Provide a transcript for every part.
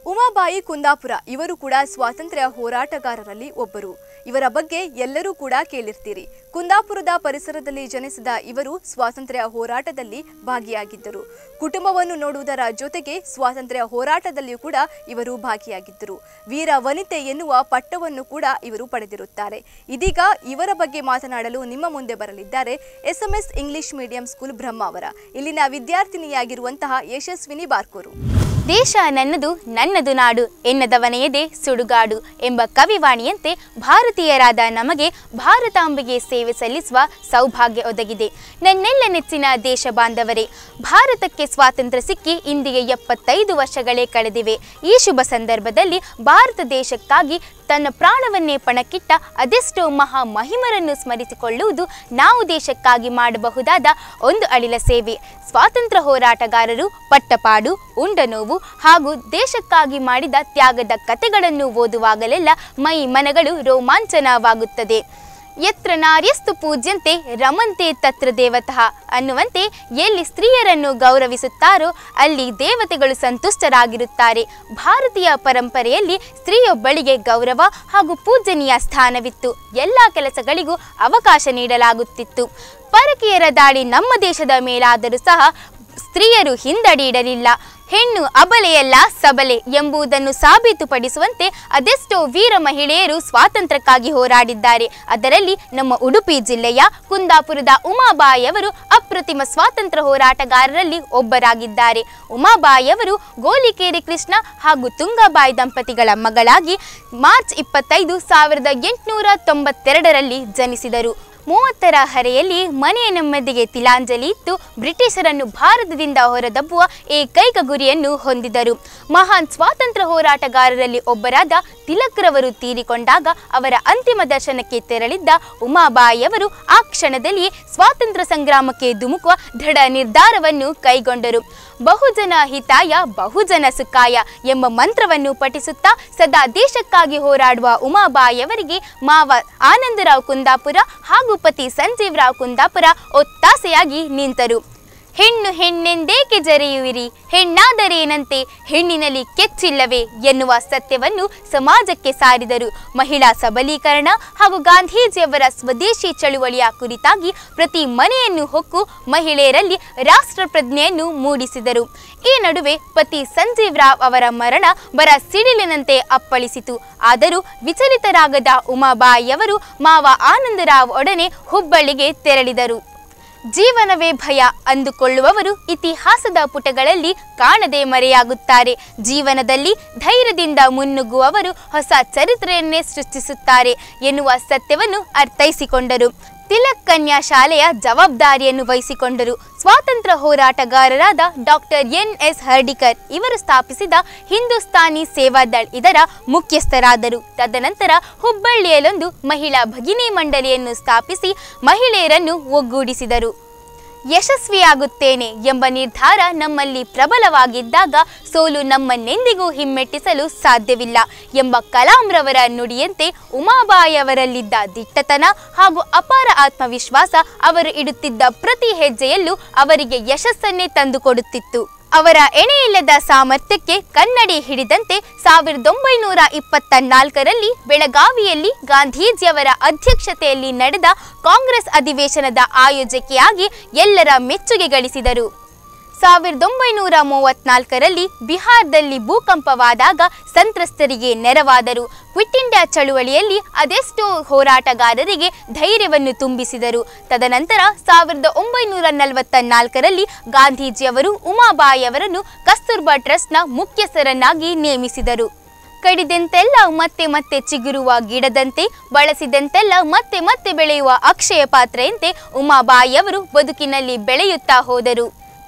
ಉಮಾಬಾಯಿ ಕುಂದಾಪುರ ಇವರು ಕೂಡ ಸ್ವಾತಂತ್ರ್ಯ ಹೋರಾಟಗಾರರಲ್ಲಿ ಒಬ್ಬರು ಇವರ ಬಗ್ಗೆ ಎಲ್ಲರೂ ಕೂಡ ಕೇಳಿರ್ತೀರಿ ಕುಂದಾಪುರದ ಪರಿಸರದಲ್ಲಿ ಜನಿಸಿದ ಇವರು ಸ್ವಾತಂತ್ರ್ಯ ಹೋರಾಟದಲ್ಲಿ ಭಾಗಿಯಾಗಿದ್ದರು ಕುಟುಂಬವನ್ನು ನೋಡುವುದರ ಜೊತೆಗೆ ಸ್ವಾತಂತ್ರ್ಯ ಹೋರಾಟದಲ್ಲಿಯೂ ಕೂಡ ಇವರು ಭಾಗಿಯಾಗಿದ್ದರು ವೀರ ವನಿತೆ ಎನ್ನುವ ಪಟ್ಟವನ್ನು ಕೂಡ ಇವರು ಪಡೆದಿರುತ್ತಾರೆ ಇದೀಗ ಇವರ ಬಗ್ಗೆ ಮಾತನಾಡಲು ನಿಮ್ಮ ಮುಂದೆ ಬರಲಿದ್ದಾರೆ SMS English medium school Brahmavara ಇಲ್ಲಿನ ವಿದ್ಯಾರ್ಥಿನಿಯಾಗಿರುವಂತಹ ಯಶಸ್ವಿನಿ ಬಾರ್ಕೂರು ದೇಶ ನನ್ನದು ನನ್ನದು ನಾಡು ಎನ್ನದವನೆಯದೆ ಸುಡುಗಾಡು ಎಂಬ ಕವಿವಾಣಿಯಂತೆ ಭಾರತೀಯರಾದ ನಮಗೆ ಭಾರತಾಂಬೆಗೆ ಸೇವೆ ಸಲ್ಲಿಸುವ ಸೌಭಾಗ್ಯ ಒದಗಿದೆ ನನ್ನೆಲ್ಲ ನೆಚ್ಚಿನ ದೇಶ ಬಾಂಧವರೇ ಭಾರತಕ್ಕೆ ಸ್ವಾತಂತ್ರ್ಯ ಸಿಕ್ಕಿ ಇಂದಿಗೆ ಎಪ್ಪತ್ತೈದು ವರ್ಷಗಳೇ ಕಳೆದಿವೆ ಈ ಶುಭ ಸಂದರ್ಭದಲ್ಲಿ ಭಾರತ ದೇಶಕ್ಕಾಗಿ ತನ್ನ ಪ್ರಾಣವನ್ನೇ ಪಣಕ್ಕಿಟ್ಟ ಅದೆಷ್ಟೋ ಮಹಾ ಮಹಿಮರನ್ನು ಸ್ಮರಿಸಿಕೊಳ್ಳುವುದು ನಾವು ದೇಶಕ್ಕಾಗಿ ಮಾಡಬಹುದಾದ ಒಂದು ಅಳಿಲ ಸೇವೆ ಸ್ವಾತಂತ್ರ್ಯ ಹೋರಾಟಗಾರರು ಪಟ್ಟಪಾಡು ಉಂಡ ನೋವು ಹಾಗೂ ದೇಶಕ್ಕಾಗಿ ಮಾಡಿದ ತ್ಯಾಗದ ಕಥೆಗಳನ್ನು ಓದುವಾಗಲೆಲ್ಲ ಮೈ ಮನಗಳು ರೋಮಾಂಚನವಾಗುತ್ತದೆ ಯತ್ರ ನಾರ್ಯಸ್ತು ಪೂಜ್ಯಂತೆ ರಮಂತೆ ತತ್ರ ದೇವತಃ ಅನ್ನುವಂತೆ ಎಲ್ಲಿ ಸ್ತ್ರೀಯರನ್ನು ಗೌರವಿಸುತ್ತಾರೋ ಅಲ್ಲಿ ದೇವತೆಗಳು ಸಂತುಷ್ಟರಾಗಿರುತ್ತಾರೆ ಭಾರತೀಯ ಪರಂಪರೆಯಲ್ಲಿ ಸ್ತ್ರೀಯೊಬ್ಬಳಿಗೆ ಗೌರವ ಹಾಗೂ ಪೂಜನೀಯ ಸ್ಥಾನವಿತ್ತು ಎಲ್ಲ ಕೆಲಸಗಳಿಗೂ ಅವಕಾಶ ನೀಡಲಾಗುತ್ತಿತ್ತು ಪರಕೀಯರ ದಾಳಿ ನಮ್ಮ ದೇಶದ ಮೇಲಾದರೂ ಸಹ ಸ್ತ್ರೀಯರು ಹಿಂದಡಿಯಿಡಲಿಲ್ಲ ಹೆಣ್ಣು ಅಬಲೆಯಲ್ಲ ಸಬಲೆ ಎಂಬುದನ್ನು ಸಾಬೀತುಪಡಿಸುವಂತೆ ಅದೆಷ್ಟೋ ವೀರ ಮಹಿಳೆಯರು ಸ್ವಾತಂತ್ರ್ಯಕ್ಕಾಗಿ ಹೋರಾಡಿದ್ದಾರೆ ಅದರಲ್ಲಿ ನಮ್ಮ ಉಡುಪಿ ಜಿಲ್ಲೆಯ ಕುಂದಾಪುರದ ಉಮಾಬಾಯಿಯವರು ಅಪ್ರತಿಮ ಸ್ವಾತಂತ್ರ್ಯ ಹೋರಾಟಗಾರರಲ್ಲಿ ಒಬ್ಬರಾಗಿದ್ದಾರೆ ಉಮಾಬಾಯಿಯವರು ಗೋಲಿಕೇರಿ ಕೃಷ್ಣ ಹಾಗೂ ತುಂಗಬಾಯಿ ದಂಪತಿಗಳ ಮಗಳಾಗಿ ಮಾರ್ಚ್ ಇಪ್ಪತ್ತೈದು ಸಾವಿರದ ಎಂಟುನೂರ ತೊಂಬತ್ತೆರಡರಲ್ಲಿ ಜನಿಸಿದರು ಮೂವತ್ತರ ಹರೆಯಲ್ಲಿ ಮನೆಯ ನೆಮ್ಮದಿಗೆ ತಿಲಾಂಜಲಿ ಇತ್ತು ಬ್ರಿಟಿಷರನ್ನು ಭಾರತದಿಂದ ಹೊರದಬ್ಬುವ ಏಕೈಕ ಗುರಿಯನ್ನು ಹೊಂದಿದರು ಮಹಾನ್ ಸ್ವಾತಂತ್ರ್ಯ ಹೋರಾಟಗಾರರಲ್ಲಿ ಒಬ್ಬರಾದ ತಿಲಕ್ರವರು ತೀರಿಕೊಂಡಾಗ ಅವರ ಅಂತಿಮ ದರ್ಶನಕ್ಕೆ ತೆರಳಿದ್ದ ಉಮಾಬಾಯಿಯವರು ಆ ಕ್ಷಣದಲ್ಲಿಯೇ ಸ್ವಾತಂತ್ರ್ಯ ಸಂಗ್ರಾಮಕ್ಕೆ ಧುಮುಕುವ ದೃಢ ನಿರ್ಧಾರವನ್ನು ಕೈಗೊಂಡರು ಬಹುಜನ ಹಿತಾಯ ಬಹುಜನ ಸುಖಾಯ ಎಂಬ ಮಂತ್ರವನ್ನು ಪಠಿಸುತ್ತಾ ಸದಾ ದೇಶಕ್ಕಾಗಿ ಹೋರಾಡುವ ಉಮಾಬಾಯಿಯವರಿಗೆ ಮಾವ ಆನಂದರಾವ್ ಕುಂದಾಪುರ ಹಾಗೂ ಪತಿ ಸಂಜೀವರಾವ್ ಕುಂದಾಪುರ ಒತ್ತಾಸೆಯಾಗಿ ನಿಂತರು ಹೆಣ್ಣು ಹೆಣ್ಣೆಂದೇಕೆ ಜರೆಯುವಿರಿ ಹೆಣ್ಣಾದರೇನಂತೆ ಹೆಣ್ಣಿನಲ್ಲಿ ಕೆಚ್ಚಿಲ್ಲವೇ ಎನ್ನುವ ಸತ್ಯವನ್ನು ಸಮಾಜಕ್ಕೆ ಸಾರಿದರು ಮಹಿಳಾ ಸಬಲೀಕರಣ ಹಾಗೂ ಗಾಂಧೀಜಿಯವರ ಸ್ವದೇಶಿ ಚಳುವಳಿಯ ಕುರಿತಾಗಿ ಪ್ರತಿ ಮನೆಯನ್ನು ಹೊಕ್ಕು ಮಹಿಳೆಯರಲ್ಲಿ ರಾಷ್ಟ್ರ ಪ್ರಜ್ಞೆಯನ್ನು ಮೂಡಿಸಿದರು ಈ ನಡುವೆ ಪತಿ ಸಂಜೀವ್ ರಾವ್ ಅವರ ಮರಣ ಬರ ಸಿಡಿಲಿನಂತೆ ಅಪ್ಪಳಿಸಿತು ಆದರೂ ವಿಚಲಿತರಾಗದ ಉಮಾಬಾಯಿಯವರು ಮಾವ ಆನಂದರಾವ್ ಒಡನೆ ಹುಬ್ಬಳ್ಳಿಗೆ ತೆರಳಿದರು ಜೀವನವೇ ಭಯ ಅಂದುಕೊಳ್ಳುವವರು ಇತಿಹಾಸದ ಪುಟಗಳಲ್ಲಿ ಕಾಣದೆ ಮರೆಯಾಗುತ್ತಾರೆ ಜೀವನದಲ್ಲಿ ಧೈರ್ಯದಿಂದ ಮುನ್ನುಗ್ಗುವವರು ಹೊಸ ಚರಿತ್ರೆಯನ್ನೇ ಸೃಷ್ಟಿಸುತ್ತಾರೆ ಎನ್ನುವ ಸತ್ಯವನ್ನು ಅರ್ಥೈಸಿಕೊಂಡರು ತಿಲಕ್ ಕನ್ಯಾ ಶಾಲೆಯ ಜವಾಬ್ದಾರಿಯನ್ನು ವಹಿಸಿಕೊಂಡರು ಸ್ವಾತಂತ್ರ್ಯ ಹೋರಾಟಗಾರರಾದ ಡಾಕ್ಟರ್ ಎನ್ ಎಸ್ ಹರ್ಡಿಕರ್ ಇವರು ಸ್ಥಾಪಿಸಿದ ಹಿಂದೂಸ್ತಾನಿ ಸೇವಾದಳ್ ಇದರ ಮುಖ್ಯಸ್ಥರಾದರು ತದನಂತರ ಹುಬ್ಬಳ್ಳಿಯಲ್ಲೊಂದು ಮಹಿಳಾ ಭಗಿನಿ ಮಂಡಳಿಯನ್ನು ಸ್ಥಾಪಿಸಿ ಮಹಿಳೆಯರನ್ನು ಒಗ್ಗೂಡಿಸಿದರು ಯಶಸ್ವಿಯಾಗುತ್ತೇನೆ ಎಂಬ ನಿರ್ಧಾರ ನಮ್ಮಲ್ಲಿ ಪ್ರಬಲವಾಗಿದ್ದಾಗ ಸೋಲು ನಮ್ಮನ್ನೆಂದಿಗೂ ಹಿಮ್ಮೆಟ್ಟಿಸಲು ಸಾಧ್ಯವಿಲ್ಲ ಎಂಬ ಕಲಾಂರವರ ನುಡಿಯಂತೆ ಉಮಾಬಾಯಿಯವರಲ್ಲಿದ್ದ ದಿಟ್ಟತನ ಹಾಗೂ ಅಪಾರ ಆತ್ಮವಿಶ್ವಾಸ ಅವರು ಇಡುತ್ತಿದ್ದ ಪ್ರತಿ ಹೆಜ್ಜೆಯಲ್ಲೂ ಅವರಿಗೆ ಯಶಸ್ಸನ್ನೇ ತಂದುಕೊಡುತ್ತಿತ್ತು ಅವರ ಎಣೆಯಿಲ್ಲದ ಸಾಮರ್ಥ್ಯಕ್ಕೆ ಕನ್ನಡಿ ಹಿಡಿದಂತೆ ಸಾವಿರದ ಒಂಬೈನೂರ ಇಪ್ಪತ್ತ ನಾಲ್ಕರಲ್ಲಿ ಬೆಳಗಾವಿಯಲ್ಲಿ ಗಾಂಧೀಜಿಯವರ ಅಧ್ಯಕ್ಷತೆಯಲ್ಲಿ ನಡೆದ ಕಾಂಗ್ರೆಸ್ ಅಧಿವೇಶನದ ಆಯೋಜಕಿಯಾಗಿ ಎಲ್ಲರ ಮೆಚ್ಚುಗೆ ಗಳಿಸಿದರು ಸಾವಿರದ ಒಂಬೈನೂರ ಮೂವತ್ನಾಲ್ಕರಲ್ಲಿ ಬಿಹಾರದಲ್ಲಿ ಭೂಕಂಪವಾದಾಗ ಸಂತ್ರಸ್ತರಿಗೆ ನೆರವಾದರು ಕ್ವಿಟ್ ಇಂಡಿಯಾ ಚಳುವಳಿಯಲ್ಲಿ ಅದೆಷ್ಟೋ ಹೋರಾಟಗಾರರಿಗೆ ಧೈರ್ಯವನ್ನು ತುಂಬಿಸಿದರು ತದನಂತರ ಸಾವಿರದ ಒಂಬೈನೂರ ನಲವತ್ತ ನಾಲ್ಕರಲ್ಲಿ ಗಾಂಧೀಜಿಯವರು ಉಮಾಬಾಯಿಯವರನ್ನು ಕಸ್ತೂರ್ಬಾ ಟ್ರಸ್ಟ್ನ ಮುಖ್ಯಸ್ಥರನ್ನಾಗಿ ನೇಮಿಸಿದರು ಕಡಿದಂತೆಲ್ಲ ಮತ್ತೆ ಮತ್ತೆ ಚಿಗುರುವ ಗಿಡದಂತೆ ಬಳಸಿದಂತೆಲ್ಲ ಮತ್ತೆ ಮತ್ತೆ ಬೆಳೆಯುವ ಅಕ್ಷಯ ಪಾತ್ರೆಯಂತೆ ಉಮಾಬಾಯಿಯವರು ಬದುಕಿನಲ್ಲಿ ಬೆಳೆಯುತ್ತಾ ಹೋದರು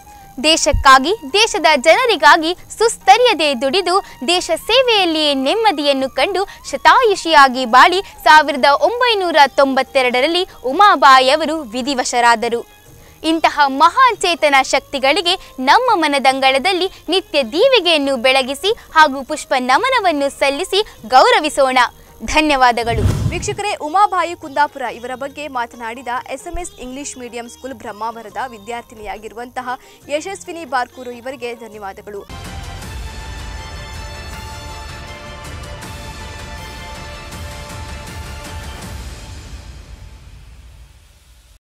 ದೇಶಕ್ಕಾಗಿ ದೇಶದ ಜನರಿಗಾಗಿ ಸುಸ್ತರಿಯದೆ ದುಡಿದು ದೇಶ ಸೇವೆಯಲ್ಲಿಯೇ ನೆಮ್ಮದಿಯನ್ನು ಕಂಡು ಶತಾಯುಷಿಯಾಗಿ ಬಾಳಿ ಸಾವಿರದ ಒಂಬೈನೂರ ತೊಂಬತ್ತೆರಡರಲ್ಲಿ ಉಮಾಬಾಯಿಯವರು ವಿಧಿವಶರಾದರು ಇಂತಹ ಮಹಾನ್ ಚೇತನ ಶಕ್ತಿಗಳಿಗೆ ನಮ್ಮ ಮನದಂಗಳದಲ್ಲಿ ನಿತ್ಯ ದೀವಿಗೆಯನ್ನು ಬೆಳಗಿಸಿ ಹಾಗೂ ಪುಷ್ಪ ನಮನವನ್ನು ಸಲ್ಲಿಸಿ ಗೌರವಿಸೋಣ ಧನ್ಯವಾದಗಳು ವೀಕ್ಷಕರೇ ಉಮಾಬಾಯಿ ಕುಂದಾಪುರ ಇವರ ಬಗ್ಗೆ ಮಾತನಾಡಿದ ಎಸ್ಎಂಎಸ್ ಇಂಗ್ಲಿಷ್ ಮೀಡಿಯಂ ಸ್ಕೂಲ್ ಬ್ರಹ್ಮಾವರದ ವಿದ್ಯಾರ್ಥಿನಿಯಾಗಿರುವಂತಹ ಯಶಸ್ವಿನಿ ಬಾರ್ಕೂರು ಇವರಿಗೆ ಧನ್ಯವಾದಗಳು